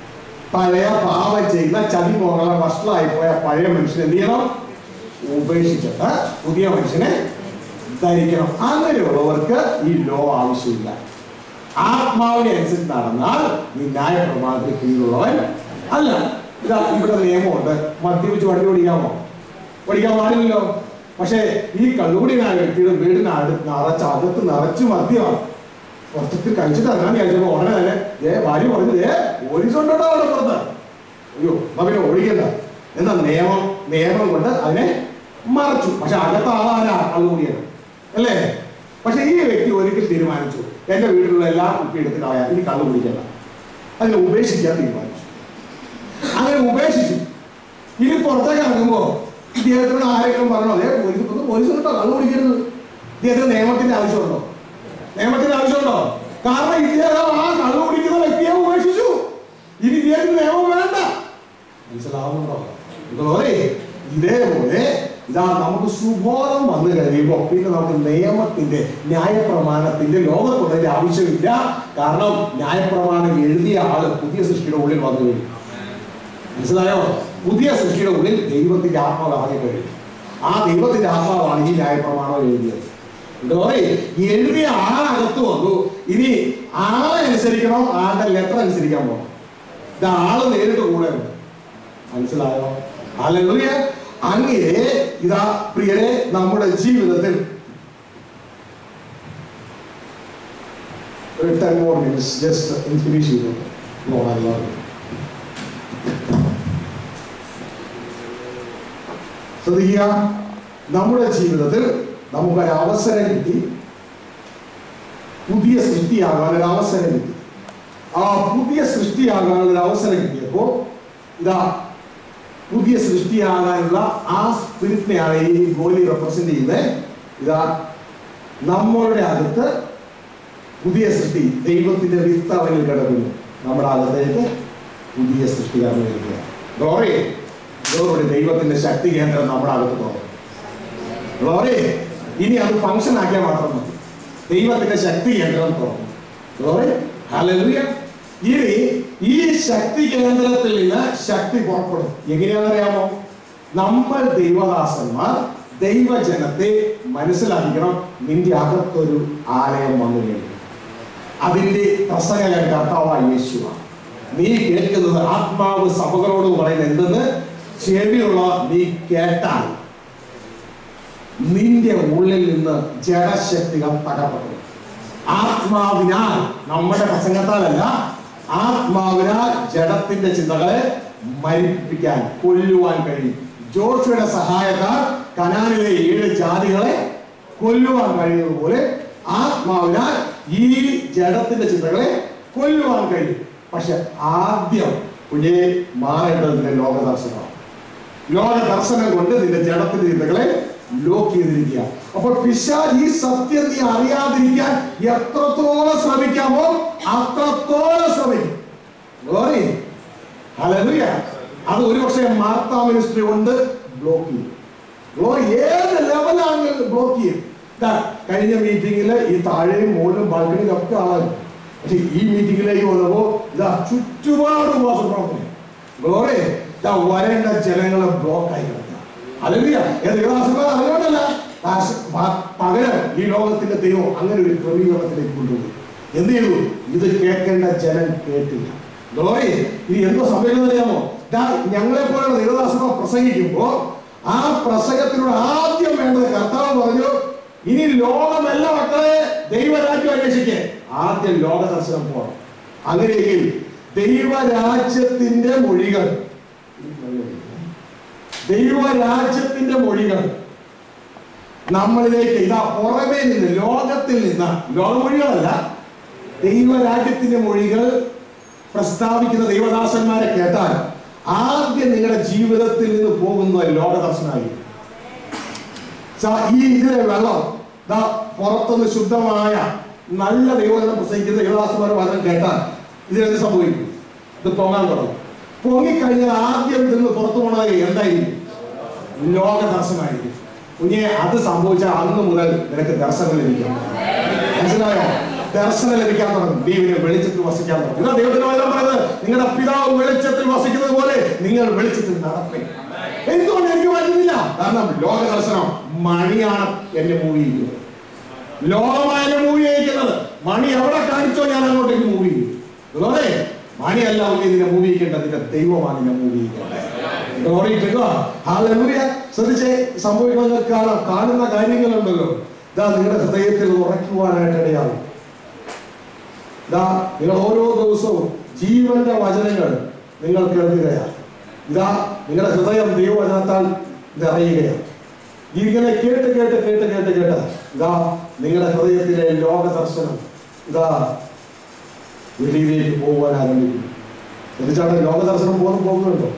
പഴയ പാപം ചെയ്യുന്ന ചതിമോഹങ്ങളെ വഷളായി പോയ പഴയ മനുഷ്യനെ എന്ത് ചെയ്യണം ഉപേക്ഷിച്ചിട്ട് പുതിയ മനുഷ്യനെ ധരിക്കണം അങ്ങനെയുള്ളവർക്ക് ഈ ലോ ആവശ്യമില്ല ആത്മാവിനെ അനുസരിച്ച് നടന്നാൽ നീ ന്യായ പ്രമാണത്തിൽ കീഴിലുള്ളവൻ അല്ല ഇതാ ഇവിടെ നിയമമുണ്ട് മദ്യപിച്ച് വണ്ടി ഓടിക്കാമോ ഓടിക്കാൻ പാടില്ലല്ലോ പക്ഷേ ഈ കള്ളുകുടിനായ വ്യക്തിയുടെ വീടിനട് നിറച്ച് അകത്ത് നിറച്ച് മദ്യമാണ് പുറത്തേക്ക് കഴിച്ചിട്ട് ഇറങ്ങാൻ കഴിച്ചപ്പോ ഉടനെ തന്നെ ഏ ഭാര്യ പറഞ്ഞു ഏ പോലീസുണ്ടോ അവിടെ പുറത്ത് അയ്യോ എന്നാ പിന്നെ ഓടിക്കണ്ട എന്നാ നിയമം നിയമം കൊണ്ട് അതിനെ മറച്ചു പക്ഷെ അകത്ത് ആളാരാ കള്ളുകൂടിയാണ് അല്ലേ പക്ഷെ ഈ വ്യക്തി ഒരിക്കൽ തീരുമാനിച്ചു എന്റെ വീട്ടിലുള്ള എല്ലാ കുപ്പി എടുത്ത് കളയാൻ ഇനി കള്ളു കുടിക്കണ്ട അതിനെ ഉപേക്ഷിക്കാൻ തീരുമാനിച്ചു അങ്ങനെ ഉപേക്ഷിച്ചു ഇനി പുറത്തേക്ക് ഇറങ്ങുമ്പോ ഇദ്ദേഹത്തിനോട് ആരെങ്കിലും പറഞ്ഞോ അതെ പോലീസ് ഒന്ന് പോലീസ് കേട്ടോ കള്ളു കുടിക്കരുത് ഇദ്ദേഹത്തിന് നിയമത്തിന്റെ ആവശ്യമുണ്ടോ നിയമത്തിന്റെ ആവശ്യമുണ്ടോ കാരണം ഇദ്ദേഹം ആ കള്ളു കുടിക്കുന്ന വ്യക്തിയെ ഉപേക്ഷിച്ചു ഇനി ഇദ്ദേഹത്തിന് നിയമം വേണ്ട മനസ്സിലാവുന്നുണ്ടോ ഇതുപോലെ ഇതേപോലെ ഇതാ നമുക്ക് സുബോധം വന്നു കഴിയുമ്പോൾ പിന്നെ നമുക്ക് നിയമത്തിന്റെ ന്യായപ്രമാണത്തിന്റെ ലോകത്തുള്ളതിന്റെ ആവശ്യമില്ല കാരണം ന്യായപ്രമാണം എഴുതിയ ആള് പുതിയ സൃഷ്ടിയുടെ ഉള്ളിൽ വന്നു കഴിഞ്ഞു മനസ്സിലായോ പുതിയ സൃഷ്ടിയുടെ ഉള്ളിൽ ദൈവത്തിന്റെ ആത്മാവ് ആകെ കഴിഞ്ഞു ആ ദൈവത്തിന്റെ ആത്മാവാണ് ഈ ന്യായപ്രമാണം എഴുതിയത് ഇതുപോലെ എഴുതിയ ആളകത്ത് വന്നു ഇനി ആളെ അനുസരിക്കണോ ആളുടെ ലെറ്റർ അനുസരിക്കാൻ പോകണം ഇത് ആള് നേരിട്ട് കൂടെ ഉണ്ട് മനസ്സിലായോ അല്ലെങ്കില് അങ്ങനെ ഇതാ പ്രിയരെ നമ്മുടെ ജീവിതത്തിൽ ഒരു ten more minutes just finish ചെയ്തു പോകാനുള്ള ശ്രദ്ധിക്കുക നമ്മുടെ ജീവിതത്തിൽ നമുക്കൊരു അവസരം കിട്ടി പുതിയ സൃഷ്ടിയാകാൻ ഒരു അവസരം കിട്ടി ആ പുതിയ സൃഷ്ടിയാകാനുള്ള ഒരു അവസരം കിട്ടിയപ്പോ ഇതാ പുതിയ സൃഷ്ടിയാകാനുള്ള ആ സ്പിരിറ്റിനെയാണ് ഈ ഗോലി റെപ്രസെന്റ് ചെയ്യുന്നത് ഇതാ നമ്മളുടെ അകത്ത് പുതിയ സൃഷ്ടി ദൈവത്തിന്റെ വിത്ത് അവനിൽ കിടക്കുന്നു നമ്മുടെ അകത്തേക്ക് പുതിയ സൃഷ്ടി കടന്നു വരിക ഗ്ലോറി ഗ്ലോറി ദൈവത്തിന്റെ ശക്തി കേന്ദ്രം നമ്മുടെ അകത്ത് പോകും ഗ്ലോറി ഇനി അത് ഫംഗ്ഷൻ ആക്കിയാൽ മാത്രം മതി ദൈവത്തിന്റെ ശക്തി കേന്ദ്രം തുറന്നു ഗ്ലോറി ഹല്ലേലൂയ ഇനി ഈ ശക്തി കേന്ദ്രത്തിൽ നിന്ന് ശക്തി പുറപ്പെടും എങ്ങനെയാണെന്നറിയാമോ നമ്മൾ ദൈവദാസന്മാർ ദൈവജനത്തെ മനസ്സിലാക്കിക്കണം നിന്റെ അകത്തൊരു ആലയം വന്നു കഴിഞ്ഞു അതിന്റെ പ്രസംഗകൻ കർത്താവായ യേശുവാണ് നീ കേൾക്കുന്നത് ആത്മാവ് സഭകളോട് പറയുന്നത് എന്തെന്ന് ചെവിയുള്ള നീ കേട്ടാൽ നിന്റെ ഉള്ളിൽ നിന്ന് ജഡശക്തികൾ തകർപ്പെടും ആത്മാവിനാൽ നമ്മുടെ പ്രസംഗത്താലല്ല ആത്മാവിനാൽ ജഡത്തിന്റെ ചിന്തകളെ മരിപ്പിക്കാൻ കൊല്ലുവാൻ കഴിയും ജോഷുയുടെ സഹായത്താൽ കനാനിലെ ഏഴ് ജാതികളെ കൊല്ലുവാൻ കഴിയുന്നത് പോലെ ആത്മാവിനാൽ ഈ ജഡത്തിന്റെ ചിന്തകളെ കൊല്ലുവാൻ കഴിയും പക്ഷെ ആദ്യം കുഞ്ഞെ മാറേണ്ടത് നിന്റെ ലോകദർശനമാണ് ലോക ദർശനം കൊണ്ട് നിന്റെ ജഡത്തിന്റെ ചിന്തകളെ ലോക്ക് ചെയ്തിരിക്കുക അപ്പോൾ പിശാച് ഈ സത്യം നീ അറിയാതിരിക്കാൻ എത്രത്തോളം ശ്രമിക്കാമോ അത്രത്തോളം ശ്രമിക്കും Glory. Hallelujah. അത് ഒരു പക്ഷേ മാർത്താ മിനിസ്ട്രി കൊണ്ട് ബ്ലോക്ക് ചെയ്യും ഗ്ലോറി ഏത് ലെവലാണെങ്കിലും ബ്ലോക്ക് ചെയ്യും ദാ, കഴിഞ്ഞ മീറ്റിംഗിൽ ഈ താഴെയും മുകളിലും ബാൽക്കണിയിലും ഒക്കെ ആളായിരുന്നു പക്ഷെ ഈ മീറ്റിംഗിലേക്ക് വന്നപ്പോ ഇതാ ചുറ്റുപാട് ഉപവാസ പ്രവർത്തനം ഗ്ലോറി ദാ വരേണ്ട ജനങ്ങളെ ബ്ലോക്ക് ആയി കിടക്കുക അല്ലെങ്കിൽ ദൈവദാസന്മാർ അതുകൊണ്ടല്ല ദാസ- പ- പകരം ഈ ലോകത്തിന്റെ ദൈവം അങ്ങനെ ഒരു ക്രമീകരണത്തിലേക്ക് കൊണ്ടുപോയി എന്ത് ചെയ്തു ഇത് കേൾക്കേണ്ട ജനം കേട്ടില്ല ഗ്ലോറി ഇനി എന്തോ സംഭവിക്കുന്നത് അറിയാമോ ദാ ഞങ്ങളെ പോലുള്ള ദൈവദാസന്മാർ പ്രസംഗിക്കുമ്പോ ആ പ്രസംഗത്തിലൂടെ ആദ്യം വേണ്ടത് കർത്താവ് പറഞ്ഞു ഇനി ലോകമല്ല മക്കളെ ദൈവരാജ്യം അന്വേഷിക്കേ ആദ്യം ലോക ദർശനം പോകണം അങ്ങനെയെങ്കിൽ ദൈവരാജ്യത്തിന്റെ മൊഴികൾ ദൈവരാജ്യത്തിന്റെ മൊഴികൾ നമ്മളിലേക്ക് ഇതാ പുറമേ നിന്ന് ലോകത്തിൽ നിന്ന് ലോകമൊഴികളല്ല ദൈവരാജ്യത്തിന്റെ മൊഴികൾ പ്രസ്താവിക്കുന്ന ദൈവദാസന്മാരെ കേട്ടാൽ ആദ്യം നിങ്ങളുടെ ജീവിതത്തിൽ നിന്ന് പോകുന്ന ലോകദർശനമായി ഈ ഇതിലെ വെള്ളം ദാ പുറത്തുനിന്ന് ശുദ്ധമായ നല്ല ദൈവജനം പ്രസംഗിക്കുന്ന ദൈവദാസന്മാരെ വചനം കേട്ടാൽ ഇതിനെന്ത് സംഭവിക്കും ഇത് പൊങ്ങാൻ തുടങ്ങും പൊങ്ങിക്കഴിഞ്ഞാൽ ആദ്യം ഇതിന്ന് പുറത്തു പോണത് എന്തായിരിക്കും ലോക ദർശനമായിരിക്കും കുഞ്ഞെ അത് സംഭവിച്ചാൽ അന്ന് മുതൽ നിനക്ക് ദർശനം ലഭിക്കും മനസ്സിലായോ ദർശനം ലഭിക്കാൻ തുടങ്ങും ദൈവനെ വെളിച്ചത്തിൽ വസിക്കാൻ തുടങ്ങും ഇതാ ദൈവത്തിന് വചനം പറയുന്നത് നിങ്ങളുടെ പിതാവ് വെളിച്ചത്തിൽ വസിക്കുന്നത് പോലെ നിങ്ങൾ വെളിച്ചത്തിൽ നടപ്പേ എന്തുകൊണ്ട് എനിക്ക് പറ്റുന്നില്ല കാരണം ലോക ദർശനം മണിയാണ് എന്നെ മൂവ് ചെയ്യുന്നത് ലോകമായ എന്നെ മൂവ് ചെയ്യിക്കുന്നത് മണി എവിടെ കാണിച്ചോ ഞാൻ അങ്ങോട്ടേക്ക് മൂവ് ചെയ്യും അതുപോലെ മണിയല്ല ഉള്ളിൽ നിന്നെ മൂവ് ചെയ്യിക്കേണ്ടത് നിന്റെ ദൈവമാണ് നിന്നെ മൂവ് ചെയ്യിക്കേണ്ടത് Glory to God. Hallelujah. ശ്രദ്ധിച്ചേ സംഭവിക്കുന്നത് കാണാം കാണുന്ന കാര്യങ്ങളുണ്ടല്ലോ ഇതാ നിങ്ങളുടെ ഹൃദയത്തിൽ ഉറയ്ക്കുവാനായിട്ട് ഇടയാവും ഇതാ നിങ്ങൾ ഓരോ ദിവസവും ജീവന്റെ വചനങ്ങൾ നിങ്ങൾ കേൾക്കുകയാണ് ഇതാ നിങ്ങളുടെ ഹൃദയം ദൈവവചനത്താൽ നിറയുകയാണ് ഇങ്ങനെ കേട്ട് കേട്ട് കേട്ട് കേട്ട് കേട്ട് ഇതാ നിങ്ങളുടെ ഹൃദയത്തിലെ ലോക ദർശനം ഇതാ വെളിയിലേക്ക് പോകുവാൻ ആരംഭിക്കും എന്നിട്ടാണ് ലോക ദർശനം പോകുന്നു പോകുന്നുണ്ടോ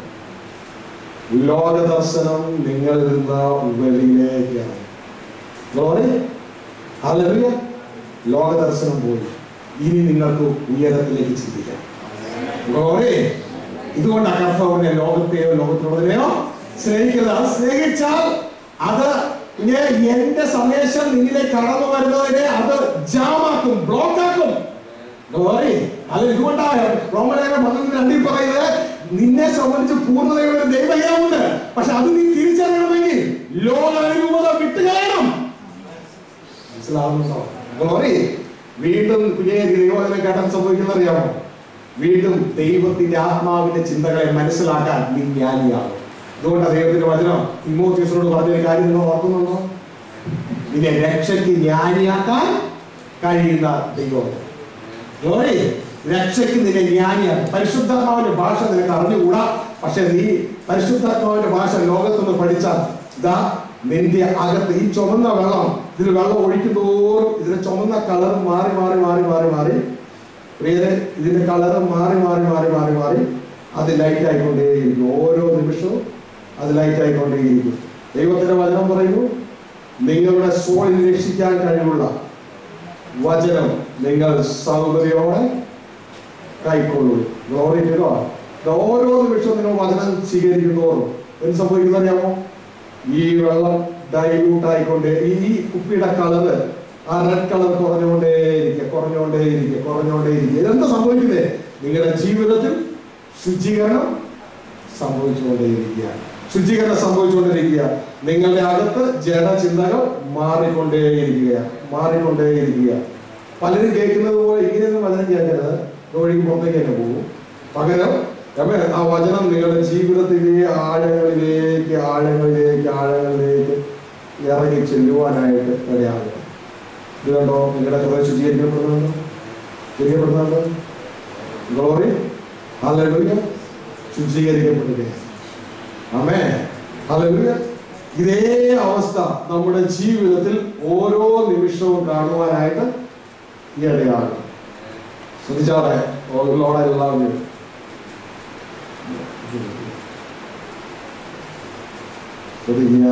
ലോക ദർശനം നിങ്ങളിൽ നിന്ന് വെളിയിലേക്കാണ് ഗ്ലോറി ഹല്ലേലൂയ ലോക ദർശനം പോയി ഇനി നിങ്ങൾക്ക് ഉയരത്തിലേക്ക് ചിന്തിക്കാം ഗ്ലോറി ഇതുകൊണ്ട് കർത്താവിനെ ലോകത്തെയോ ലോകത്തിലുള്ളതിനെയോ സ്നേഹിക്കുന്നത് അത് സ്നേഹിച്ചാൽ അത് ഇനി എന്റെ സന്ദേശം നിന്നിലേക്ക് കടന്നു വരുന്നതിനെ അത് ജാമാക്കും ബ്ലോക്കാക്കും ഗ്ലോറി അത് ഇതുകൊണ്ടാണ് റോമലേഖനം പന്ത്രണ്ട് രണ്ടിൽ പറയുന്നത് നിന്നെ സംബന്ധിച്ച് പൂർണ്ണതയുള്ള ഒരു ദൈവഹിതമുണ്ട് പക്ഷെ അത് നീ തിരിച്ചറിയണമെങ്കിൽ ലോക അനുരൂപത വിട്ടുകളയണം മനസ്സിലാവുന്നുണ്ടോ ഗ്ലോറി വീണ്ടും കുഞ്ഞേ ദൈവവചനം കേട്ടാൻ സംഭവിക്കുന്നത് അറിയാമോ വീണ്ടും ദൈവത്തിന്റെ ആത്മാവിന്റെ ചിന്തകളെ മനസ്സിലാക്കാൻ നീ ജ്ഞാനിയാകും അതുകൊണ്ട് ദൈവത്തിന്റെ വചനം തിമോത്യോസിനോട് പറഞ്ഞൊരു കാര്യം നിങ്ങൾ ഓർക്കുന്നുണ്ടോ നിന്നെ രക്ഷയ്ക്ക് ജ്ഞാനിയാക്കാൻ കഴിയുന്ന ദൈവം ഗ്ലോറി രക്ഷയ്ക്ക് നിന്നെ ജ്ഞാനിയാണ് പരിശുദ്ധാത്മാവിന്റെ ഭാഷ നിനക്ക് അറിഞ്ഞുകൂടാ പക്ഷെ നീ പരിശുദ്ധാത്മാവിന്റെ ഭാഷ ലോകത്തുനിന്ന് പഠിച്ചാൽ ഇതാ നിന്റെ അകത്ത് ഈ ചുമന്ന വെള്ളം ഇതിൽ വെള്ളം ഒഴിക്കുന്തോറും ഇതിന്റെ ചുമന്ന കളർ മാറി മാറി മാറി മാറി മാറി പ്രിയരെ ഇതിന്റെ കളർ മാറി മാറി മാറി മാറി മാറി അത് ലൈറ്റ് ആയിക്കൊണ്ടേയിരിക്കും ഓരോ നിമിഷവും അത് ലൈറ്റ് ആയിക്കൊണ്ടേയിരിക്കും ദൈവത്തിന്റെ വചനം പറയുന്നു നിങ്ങളുടെ സോളിൽ രക്ഷിക്കാൻ കഴിവുള്ള വചനം നിങ്ങൾ സൗകര്യോടെ കൈക്കൊള്ളൂ ഗ്ലോറി ടു ഗോഡ്. ദാ ഓരോ നിമിഷവും നിങ്ങൾ വചനം സ്വീകരിക്കുന്നതോറും എന്ത് സംഭവിക്കുന്നത് അറിയാമോ ഈ വെള്ളം ഡൈല്യൂട്ട് ആയിക്കൊണ്ടേ ഈ ഈ കുപ്പിയുടെ കളറ് ആ റെഡ് കളർ കുറഞ്ഞുകൊണ്ടേയിരിക്കുക കുറഞ്ഞുകൊണ്ടേയിരിക്കുക കുറഞ്ഞുകൊണ്ടേയിരിക്കുക ഇതെന്താ സംഭവിക്കുന്നത് നിങ്ങളുടെ ജീവിതത്തിൽ ശുചീകരണം സംഭവിച്ചുകൊണ്ടേയിരിക്കുക ശുചീകരണം സംഭവിച്ചുകൊണ്ടിരിക്കുക നിങ്ങളുടെ അകത്ത് ജഡചിന്തകൾ മാറിക്കൊണ്ടേയിരിക്കുക മാറിക്കൊണ്ടേയിരിക്കുക പലരും കേൾക്കുന്നത് പോലെ ഇങ്ങനെയൊന്നും വചനം കേൾക്കരുത് ഒഴുകി പുറത്തേക്ക് തന്നെ പോകും പകരം അപ്പൊ ആ വചനം നിങ്ങളുടെ ജീവിതത്തിലെ ആഴങ്ങളിലേക്ക് ആഴങ്ങളിലേക്ക് ആഴങ്ങളിലേക്ക് ഇറങ്ങി ചെല്ലുവാനായിട്ട് ഇടയാകുക ഇത് കണ്ടോ നിങ്ങളുടെ ഹൃദയം ശുചീകരിക്കപ്പെടുന്നുണ്ടോ ശുചീകരിക്കപ്പെടുന്നുണ്ടോ ഗ്ലോറി ഹല്ലേലൂയ ശുചീകരിക്കപ്പെടുകയാണ് ആമേ ഹല്ലേലൂയ ഇതേ അവസ്ഥ നമ്മുടെ ജീവിതത്തിൽ ഓരോ നിമിഷവും കാണുവാനായിട്ട് ഈ ഇടയാണ് ശ്രദ്ധിച്ചാടെ ലോടെ എല്ലാവരും ശ്രദ്ധിക്കുക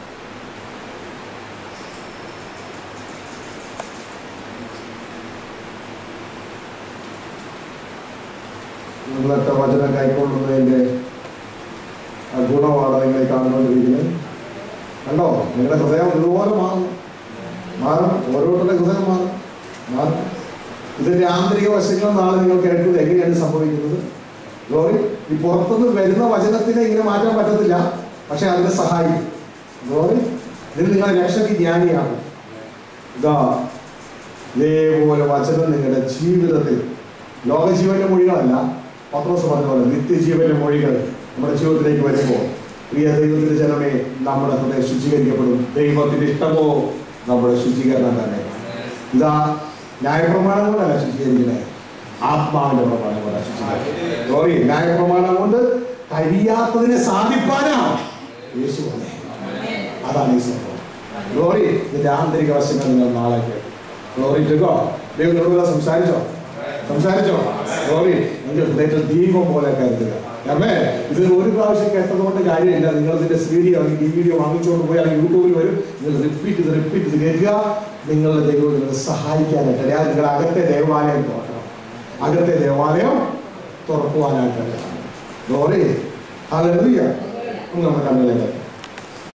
നിങ്ങളൊക്കെ വചനം കൈക്കൊള്ളുന്നതിന്റെ ആ ഗുണമാണ് നിങ്ങൾ കാണുന്നുകൊണ്ടിരിക്കുന്നത് കണ്ടോ നിങ്ങളുടെ ഹൃദയം ഇതുപോലെ മാറും മാറും ഓരോരുത്തരുടെ ഹൃദയം മാറും മാറും ഇതിന്റെ ആന്തരിക വശങ്ങൾ നാളെ നിങ്ങൾ കേൾക്കുന്നത് എങ്ങനെയാണ് സംഭവിക്കുന്നത് ഗ്ലോറി ഈ പുറത്തുനിന്ന് വരുന്ന വചനത്തിനെ ഇങ്ങനെ മാറ്റാൻ പറ്റത്തില്ല പക്ഷെ അതിനെ സഹായിക്കും ഗ്ലോറി ഇതിൽ നിങ്ങൾ രക്ഷയ്ക്ക് ജ്ഞാനിയാണ് ഇതാ ഇതേപോലെ വചനം നിങ്ങളുടെ ജീവിതത്തിൽ ലോകജീവന്റെ മൊഴികളല്ല പത്രോസ് പറഞ്ഞ പോലെ നിത്യജീവന്റെ മൊഴികൾ നമ്മുടെ ജീവിതത്തിലേക്ക് വരുമ്പോൾ പ്രിയ ദൈവത്തിന്റെ ജനമേ നമ്മുടെ ഹൃദയം ശുചീകരിക്കപ്പെടും ദൈവത്തിന്റെ ഇഷ്ടമോ നമ്മുടെ ശുചീകരണം തന്നെ ഇതാ ന്യായപ്രമാണം കൊണ്ടല്ല ശുചീകരിക്കുന്നത് ആത്മാവിന്റെ പ്രമാണം കൊണ്ടാണ് ശുചീകരിക്കുന്നത് സോറി ന്യായപ്രമാണം കൊണ്ട് കഴിയാത്തതിനെ സാധിപ്പാനാണ് യേശു വന്നേ അതാണ് ഈ സംഭവം ഗ്ലോറി ഇതിന്റെ ആന്തരിക വശങ്ങൾ നിങ്ങൾ നാളെ കേട്ടു ഗ്ലോറി ടുഗോ ദൈവം നിങ്ങളോട് സംസാരിച്ചോ സംസാരിച്ചോ ഗ്ലോറി നിങ്ങൾ ഹൃദയത്തിൽ ദീപം പോലെ കരുതുക അമ്മേ ഇത് ഒരു പ്രാവശ്യം കേട്ടതുകൊണ്ട് കാര്യമില്ല നിങ്ങൾ ഇതിന്റെ സി ഡി അല്ലെങ്കിൽ ഡി വീഡിയോ വാങ്ങിച്ചുകൊണ്ട് പോയി അല്ലെങ്കിൽ യൂട്യൂബിൽ വരും നിങ്ങൾ റിപ്പീറ്റ് ഇത് റിപ്പീറ്റ് ഇത് കേൾക്കുക നിങ്ങളുടെ ദൈവം നിങ്ങളെ സഹായിക്കാനായിട്ട് അല്ലാതെ നിങ്ങളുടെ അകത്തെ ദേവാലയം തുറക്കണം അകത്തെ ദേവാലയം തുറക്കുവാനായിട്ട് ഗ്ലോറി ഹല്ലേലൂയ നമ്മുടെ കണ്ണിലേക്ക്